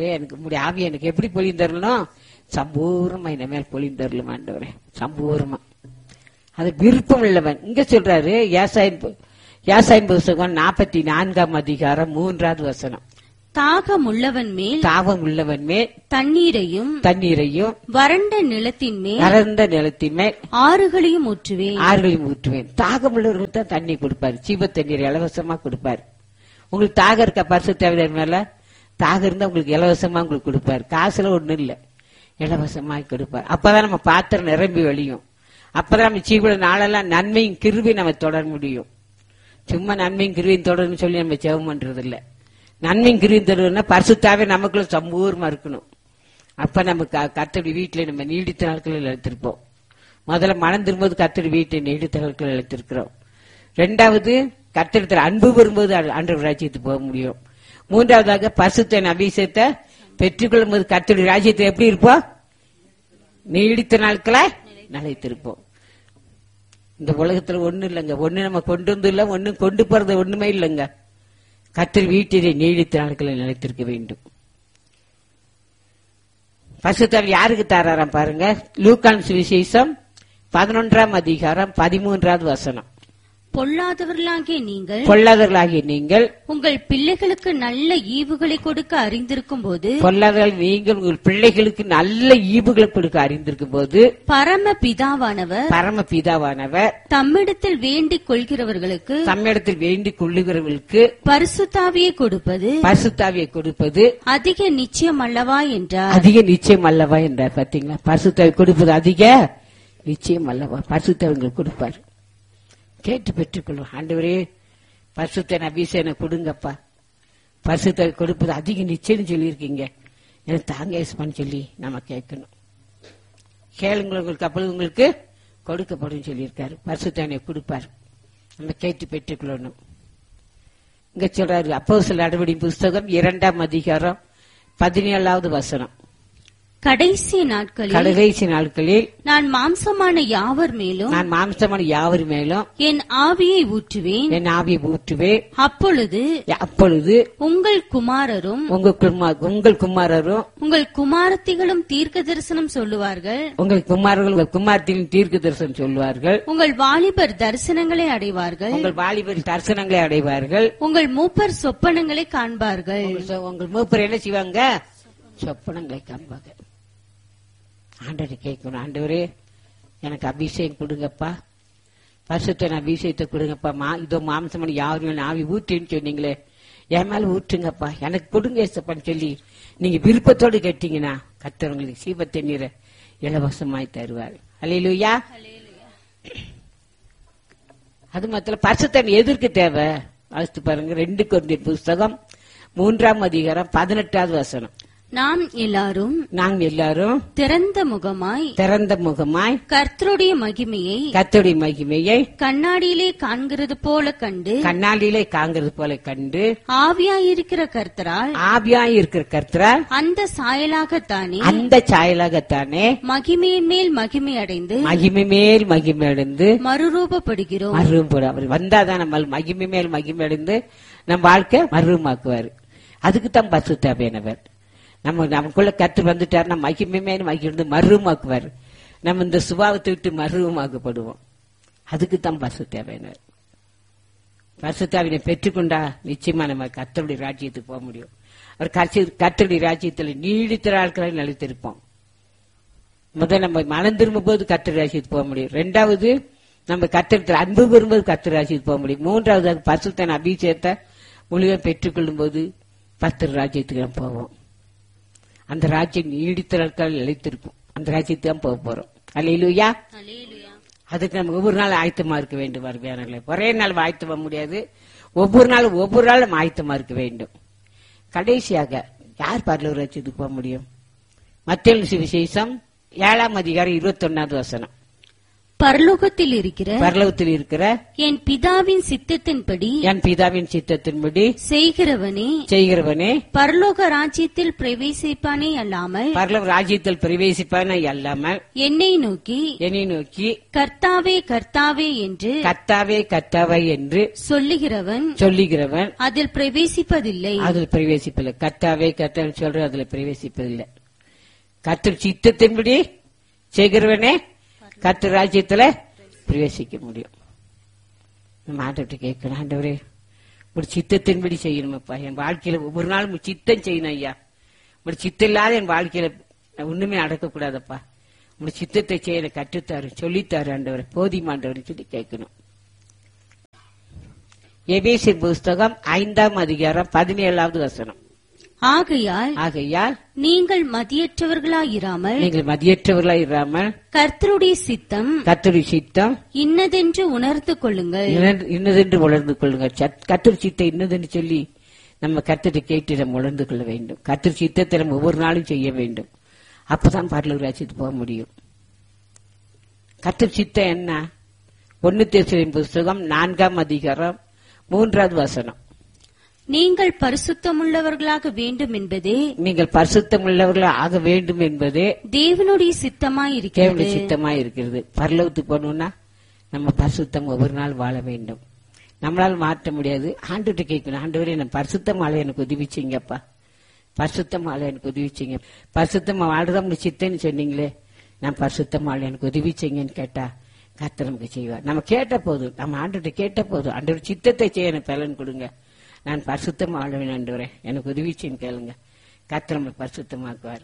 ஆண்டவரே எனக்கு உங்களுடைய ஆவி எனக்கு எப்படி பொழிந்தரணும் சம்பூர்ணமா இந்த மேல் பொழிந்தரலும் ஆண்டவரே சம்பூர்ணமா அது விருப்பம் உள்ளவன் இங்க சொல்றாரு யாசாயின் பு- யாசாயின் புஸ்தகம் நாற்பத்தி நான்காம் அதிகாரம் மூன்றாவது வசனம் தாகம் உள்ளவன் மேல் தாவம் உள்ளவன் மேல் தண்ணீரையும் தண்ணீரையும் வறண்ட நிலத்தின் மேல் நலர்ந்த நிலத்தின் மேல் ஆறுகளையும் ஊற்றுவேன் ஆறுகளையும் ஊற்றுவேன் தாகம் உள்ளவர்களுக்கு தான் தண்ணி கொடுப்பாரு சீப தண்ணீர் இலவசமா கொடுப்பாரு உங்களுக்கு தாகம் இருக்க பரிசு தேவையான மேல தாகம் இருந்தா உங்களுக்கு இலவசமா உங்களுக்கு கொடுப்பாரு காசுல ஒண்ணும் இல்ல இலவசமா கொடுப்பாரு அப்பதான் நம்ம பாத்திரம் நிரம்பி வழியும் அப்பதான் நம்ம சீவுல நாளெல்லாம் நன்மையும் கிருபையும் நம்ம தொடர முடியும் சும்மா நன்மையும் கிருவியும் தொடரும்னு சொல்லி நம்ம ஜெபம் பண்றது இல்ல நன்மையும் கிருவியும் தொடரும்னா பரிசுத்தாவே நமக்குள்ள சம்பூர்மா இருக்கணும் அப்ப நம்ம க- கர்த்தருடைய வீட்டுல நம்ம நீடித்த நாட்களில் எடுத்திருப்போம் முதல்ல மனம் திரும்பும்போது கர்த்தருடைய வீட்டை நீடித்த நாட்களில் எடுத்திருக்கிறோம் ரெண்டாவது கர்த்தரத்தில் அன்பு வரும்போது அன்று ராஜ்யத்துக்கு போக முடியும் மூன்றாவதாக பசுத்தன் அபிஷேகத்தை பெற்றுக்கொள்ளும் போது கர்த்தருடைய ராஜ்யத்தை எப்படி இருப்போம் நீடித்த நாட்களா நிலைத்திருப்போம் இந்த உலகத்துல ஒண்ணு இல்லைங்க ஒண்ணு நம்ம கொண்டு வந்து இல்ல ஒண்ணு கொண்டு போறது ஒண்ணுமே இல்லைங்க கத்தர் வீட்டிலே நீடித்த நாட்களில் நிலைத்திருக்க வேண்டும் பசுத்தர் யாருக்கு தாராராம் பாருங்க லூக்கான் சுவிசேஷம் பதினொன்றாம் அதிகாரம் பதிமூன்றாவது வசனம் பொல்லாதவர்களாகிய நீங்கள் பொல்லாதவர்களாகிய நீங்கள் உங்கள் பிள்ளைகளுக்கு நல்ல ஈவுகளை கொடுக்க அறிந்திருக்கும் போது பொல்லாதவர்கள் நீங்கள் உங்கள் பிள்ளைகளுக்கு நல்ல ஈவுகளை கொடுக்க அறிந்திருக்கும் போது பரம பிதாவானவர் பரம பிதாவானவர் தம்மிடத்தில் வேண்டிக் கொள்கிறவர்களுக்கு தம்மிடத்தில் வேண்டிக் கொள்ளுகிறவர்களுக்கு பரிசுத்தாவியை கொடுப்பது பரிசுத்தாவியை கொடுப்பது அதிக நிச்சயம் அல்லவா என்றார் அதிக நிச்சயம் அல்லவா என்றார் பாத்தீங்களா பரிசுத்தாவி கொடுப்பது அதிக நிச்சயம் அல்லவா பரிசுத்தவங்களுக்கு கொடுப்பார் கேட்டு பெற்றுக்கொள்ளும் ஆண்டவரே பரிசுத்தன் அபிஷேகனை கொடுங்கப்பா பரிசுத்தாவி கொடுப்பது அதிக நிச்சயம் சொல்லியிருக்கீங்க எனக்கு தாங்க யேசுப்பான்னு சொல்லி நம்ம கேட்கணும் கேளுங்கள் உங்களுக்கு அப்பொழுது உங்களுக்கு கொடுக்கப்படும் சொல்லியிருக்காரு பரிசுத்தானை கொடுப்பார் நம்ம கேட்டு பெற்றுக்கொள்ளணும் இங்க சொல்றாரு அப்போ சில நடவடி புஸ்தகம் இரண்டாம் அதிகாரம் பதினேழாவது வசனம் கடைசி நாட்களில் கடைசி நாட்களில் நான் மாம்சமான யாவர் மேலும் நான் மாம்சமான யாவர் மேலும் என் ஆவியை ஊற்றுவேன் என் ஆவியை ஊற்றுவேன் அப்பொழுது அப்பொழுது உங்கள் குமாரரும் உங்க குமார் உங்கள் குமாரரும் உங்கள் குமாரத்திகளும் தீர்க்க தரிசனம் சொல்லுவார்கள் உங்கள் குமாரர்கள் உங்கள் குமாரத்தின் தீர்க்க தரிசனம் சொல்வார்கள் உங்கள் வாலிபர் தரிசனங்களை அடைவார்கள் உங்கள் வாலிபர் தரிசனங்களை அடைவார்கள் உங்கள் மூப்பர் சொப்பனங்களை காண்பார்கள் உங்கள் சொ- உங்கள் மூப்பர் என்ன செய்வாங்க சொப்பனங்களை காண்பாங்க ஆண்டவரை கேட்கணும் ஆண்டவரே எனக்கு அபிஷேகம் கொடுங்கப்பா பரிசுத்தன் அபிஷேகத்தை கொடுங்கப்பா மா இதோ மாம்சமணி யாரும் ஆவி ஊற்றின்னு சொன்னீங்களே என் மேல ஊற்றுங்கப்பா எனக்கு கொடுங்க ஏசப்பான்னு சொல்லி நீங்க விருப்பத்தோடு கேட்டீங்கன்னா கர்த்தர் உங்களுக்கு சீப தண்ணீரை இலவசமாய் தருவார் அல்லையிலுயா அது மாத்திரம் பரிசுத்தன் எதற்கு தேவை வாசித்து பாருங்க ரெண்டு கொண்டிய புஸ்தகம் மூன்றாம் அதிகாரம் பதினெட்டாவது வசனம் நாம் எல்லாரும் நாங்கள் எல்லாரும் திறந்த முகமாய் திறந்த முகமாய் கர்த்தருடைய மகிமையை கத்தோடைய மகிமையை கண்ணாடியிலே காண்கிறது போல கண்டு கண்ணாடியிலே காங்கிறது போல கண்டு ஆவியாயிருக்கிற கர்த்தரால் ஆவியாய் இருக்கிற கர்த்தரால் அந்த சாயலாகத்தானே அந்த சாயலாகத்தானே மகிமையின் மேல் மகிமை அடைந்து மகிமை மேல் மகிமை அடைந்து மறுரூபப்படுகிறோம் மருவம் போட அவர் வந்தாதான் நம்ம மகிமை மேல் மகிமை அடைந்து நம்ம வாழ்க்கை மருவமாக்குவார் அதுக்கு தான் பசு தேவையானவர் நம்ம நமக்குள்ள கத்து வந்துட்டார் நம்ம மகிமை மேல் மகிழ்ந்து மருவமாக்குவார் நம்ம இந்த சுபாவத்தை விட்டு மருவமாக்கப்படுவோம் அதுக்கு தான் பசு தேவையானவர் பரிசுத்தாவினை பெற்றுக்கொண்டா நிச்சயமா நம்ம கத்தருடைய ராஜ்யத்துக்கு போக முடியும் அவர் கர்த்தருடைய கத்தருடைய ராஜ்யத்தில் நீடித்த நாட்களை நிலைத்திருப்போம் முதல் நம்ம மனம் திரும்பும் போது கத்தர் ராசியத்துக்கு போக முடியும் ரெண்டாவது நம்ம கத்திரத்தில் அன்பு பெறும்போது கத்தர் ராசியத்துக்கு போக முடியும் மூன்றாவது பசுத்தன் அபிஷேகத்தை முழுவதும் பெற்றுக்கொள்ளும் போது பத்தர் ராஜ்யத்துக்கு நம்ம போவோம் அந்த ராஜ்யம் நீடித்த நாட்கள் நிலைத்திருக்கும் அந்த ராஜ்யத்துக்கு தான் போக போறோம் அல்லையிலுயா அதுக்கு நம்ம ஒவ்வொரு நாள் ஆயத்தமா இருக்க வேண்டும் வருவியானங்களே ஒரே நாள் ஆயத்தமா முடியாது ஒவ்வொரு நாளும் ஒவ்வொரு நாளும் ஆயத்தமா இருக்க வேண்டும் கடைசியாக யார் பரலூர் ராஜ்யத்துக்கு போக முடியும் மத்திய விசேஷம் ஏழாம் அதிகாரம் இருபத்தி ஒன்னாவது வசனம் பரலோகத்தில் இருக்கிற பரலோகத்தில் இருக்கிற என் பிதாவின் சித்தத்தின்படி என் பிதாவின் சித்தத்தின்படி செய்கிறவனே செய்கிறவனே பரலோக ராஜ்யத்தில் பிரவேசிப்பானே அல்லாமல் பரலோக ராஜ்யத்தில் பிரவேசிப்பான அல்லாமல் என்னை நோக்கி என்னை நோக்கி கர்த்தாவே கர்த்தாவே என்று கத்தாவே கத்தாவை என்று சொல்லுகிறவன் சொல்லுகிறவன் அதில் பிரவேசிப்பதில்லை அதில் பிரவேசிப்பதில்லை கத்தாவே கத்தாவை சொல்ற அதுல பிரவேசிப்பதில்லை கத்தர் சித்தத்தின்படி செய்கிறவனே கத்தர் ராஜ்யத்துல பிரவேசிக்க முடியும் நம்ம ஆண்டவர்கிட்ட கேட்கணும் ஆண்டவரே ஒரு சித்தத்தின்படி செய்யணுமப்பா என் வாழ்க்கையில ஒவ்வொரு நாளும் உம் சித்தம் செய்யணும் ஐயா ஒரு சித்தம் இல்லாத என் வாழ்க்கையில நான் ஒண்ணுமே அடக்கக்கூடாதப்பா உங்க சித்தத்தை செய்ய எனக்கு கற்றுத்தாரு சொல்லித்தாரு ஆண்டவரை போதிமாண்டவர் சொல்லி கேட்கணும் எபேசியர் புஸ்தகம் ஐந்தாம் அதிகாரம் பதினேழாவது வசனம் ஆகையால் ஆகையால் நீங்கள் மதியற்றவர்களாயிராமல் நீங்கள் மதியற்றவர்களாய் இராமல் கர்த்தருடைய சித்தம் கத்தரி சித்தம் இன்னதென்று உணர்ந்து கொள்ளுங்கள் இன்னது- இன்னதென்று உணர்ந்து கொள்ளுங்க கத்தர் சித்தம் இன்னதென்று சொல்லி நம்ம கத்தரை கேட்டு நம்ம உணர்ந்து கொள்ள வேண்டும் கத்தர் சித்தத்தை நம்ம ஒவ்வொரு நாளும் செய்ய வேண்டும் அப்பதான் பரலூர் ராஜ்யத்துக்கு போக முடியும் கத்தர் சித்தம் என்ன ஒன்னு தேசரின் புஸ்தகம் நான்காம் அதிகாரம் மூன்றாவது வசனம் நீங்கள் பரிசுத்தமுள்ளவர்களாக வேண்டும் என்பதே நீங்கள் பரிசுத்தம் உள்ளவர்களாக ஆக வேண்டும் என்பதே தேவனுடைய சித்தமாயிருக்கிறது தேவனுடைய சித்தமா இருக்கிறது பரலோகத்துக்கு போகணும்னா நம்ம பரிசுத்தம் ஒவ்வொரு நாள் வாழ வேண்டும் நம்மளால மாற்ற முடியாது ஆண்டுகிட்ட கேட்கணும் ஆண்டவரே நான் பரிசுத்தம் வாழ எனக்கு உதவி செய்யுங்கப்பா பரிசுத்தம் வாழ எனக்கு உதவி செய்யுங்க பரிசுத்தமா வாழ்றதா சித்தன்னு சொன்னீங்களே நான் பரிசுத்தம் வாழ எனக்கு உதவி செய்யுங்கன்னு கேட்டா கர்த்தர் நமக்கு செய்வார் நம்ம கேட்ட போதும் நம்ம ஆண்டுகிட்ட கேட்ட போதும் ஆண்டவர் சித்தத்தை செய்ய எனக்கு பலன் கொடுங்க நான் பரிசுத்தம் வாழ வேண்டும் ஆண்டவரே எனக்கு உதவி செய்யுன்னு கேளுங்க கர்த்தர் நம்மளை பரிசுத்தமாக்குவார்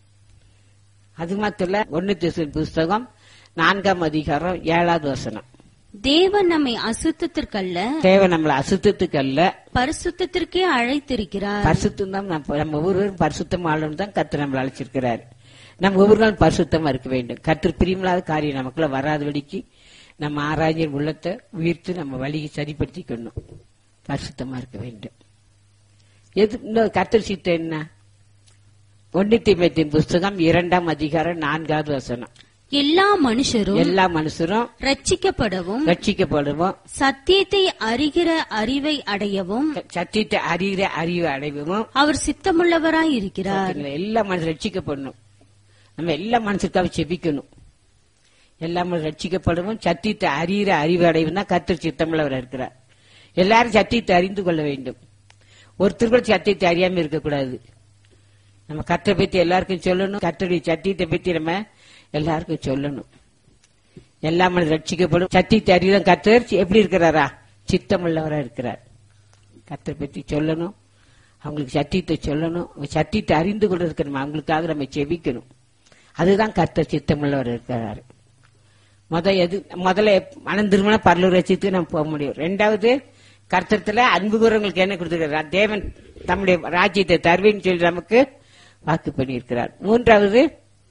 அது மாத்திரம் இல்ல ஒன்னு திசையின் புஸ்தகம் நான்காம் அதிகாரம் ஏழாவது வசனம் தேவன் நம்மை அசுத்தத்திற்கல்ல தேவை நம்மளை அசுத்தத்துக்கு அல்ல பரிசுத்தத்திற்கே அழைத்திருக்கிறார் பரிசுத்தம் தான் நம்ம நம்ம ஒவ்வொருவரும் பரிசுத்தம் ஆளும் தான் கத்து நம்மளை அழைச்சிருக்கிறாரு நம்ம ஒவ்வொரு நாள் பரிசுத்தமா இருக்க வேண்டும் கத்து பிரியமில்லாத காரியம் நமக்குள்ள வராதபடிக்கு நம்ம ஆராய்ஞர் உள்ளத்தை உயிர்த்து நம்ம வழியை சரிப்படுத்திக்கணும் பரிசுத்தமா இருக்க வேண்டும் எது இன்னொரு கத்தர் சித்தம் என்ன ஒன்னு திமுத்தின் புஸ்தகம் இரண்டாம் அதிகாரம் நான்காவது வசனம் எல்லா மனுஷரும் எல்லா மனுஷரும் ரட்சிக்கப்படவும் ரட்சிக்கப்படுவோம் சத்தியத்தை அறிகிற அறிவை அடையவும் சத்தியத்தை அறிகிற அறிவு அடைவோம் அவர் சித்தமுள்ளவராய் இருக்கிறார் பாத்தீங்களா? எல்லா மனுஷன் ரட்சிக்கப்படணும் நம்ம எல்லா மனுஷருக்காக செபிக்கணும் எல்லா மனுஷன் ரட்சிக்கப்படுவோம் சத்தியத்தை அறிகிற அறிவு அடைவும் தான் கத்தர் சித்தமுள்ளவர் இருக்கிறார் எல்லாரும் சத்தியத்தை அறிந்து கொள்ள வேண்டும் ஒருத்தர் கூட சத்தியத்தை அறியாம இருக்கக்கூடாது நம்ம கத்தை பத்தி எல்லாருக்கும் சொல்லணும் கத்தருடைய சத்தியத்தை பத்தி நம்ம எல்லாருக்கும் சொல்லணும் எல்லா மனிதர் ரட்சிக்கப்படும் சத்தியத்தை அறிவுதான் கத்தர் எப்படி இருக்கிறாரா சித்தமுள்ளவரா இருக்கிறார் கத்தரை பத்தி சொல்லணும் அவங்களுக்கு சத்தியத்தை சொல்லணும் அவங்க சத்தியத்தை அறிந்து கொள்றதுக்கு நம்ம அவங்களுக்காக நம்ம செபிக்கணும் அதுதான் கர்த்தர் சித்தமுள்ளவர் இருக்கிறாரு முத எது முதல்ல மனம் திருமண பரலூர் ரசித்துக்கு நம்ம போக முடியும் ரெண்டாவது கர்த்தத்துல அன்பு கூறவங்களுக்கு என்ன கொடுத்திருக்கிறார் தேவன் தம்முடைய ராஜ்யத்தை தருவேன்னு சொல்லி நமக்கு வாக்கு பண்ணியிருக்கிறார் மூன்றாவது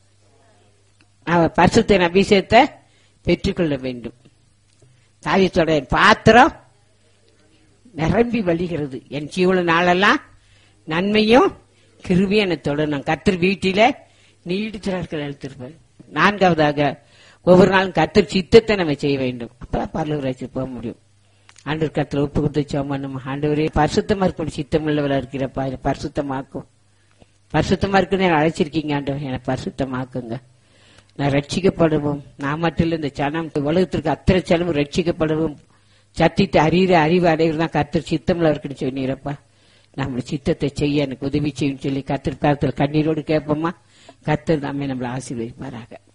அவர் பரிசுத்தின் அபிஷேகத்தை பெற்றுக்கொள்ள வேண்டும் தாயத்தோட பாத்திரம் நிரம்பி வழிகிறது என் ஜீவன நாளெல்லாம் நன்மையும் கிருபியும் என்னை தொடரும் கத்தர் வீட்டில நீடித்த நாட்கள் எழுத்திருப்பேன் நான்காவதாக ஒவ்வொரு நாளும் கத்தர் சித்தத்தை நம்ம செய்ய வேண்டும் அப்பதான் பரலூராட்சி போக முடியும் ஆண்டவர் கத்துல ஒப்பு கொடுத்து சோமனும் ஆண்டவரே பரிசுத்தமா இருக்கணும் சித்தம் உள்ளவரா இருக்கிறப்பா என்னை பரிசுத்தமாக்கும் பரிசுத்தமா இருக்குன்னு என்னை அழைச்சிருக்கீங்க ஆண்டவர் என்னை பரிசுத்தமாக்குங்க நான் ரட்சிக்கப்படுவோம் நான் மட்டும் இல்ல இந்த சனம் உலகத்திற்கு அத்தனை சனமும் ரட்சிக்கப்படுவோம் சத்தியத்தை அறிகிற அறிவு அடைகிறது தான் கத்தர் சித்தம்ல இருக்குன்னு சொன்னீரப்பா நம்மள சித்தத்தை செய்ய எனக்கு உதவி செய்யும் சொல்லி கத்தர் காலத்தில் கண்ணீரோடு கேட்போமா கத்தர் நம்மை நம்மளை ஆசீர்வதிப்பாராக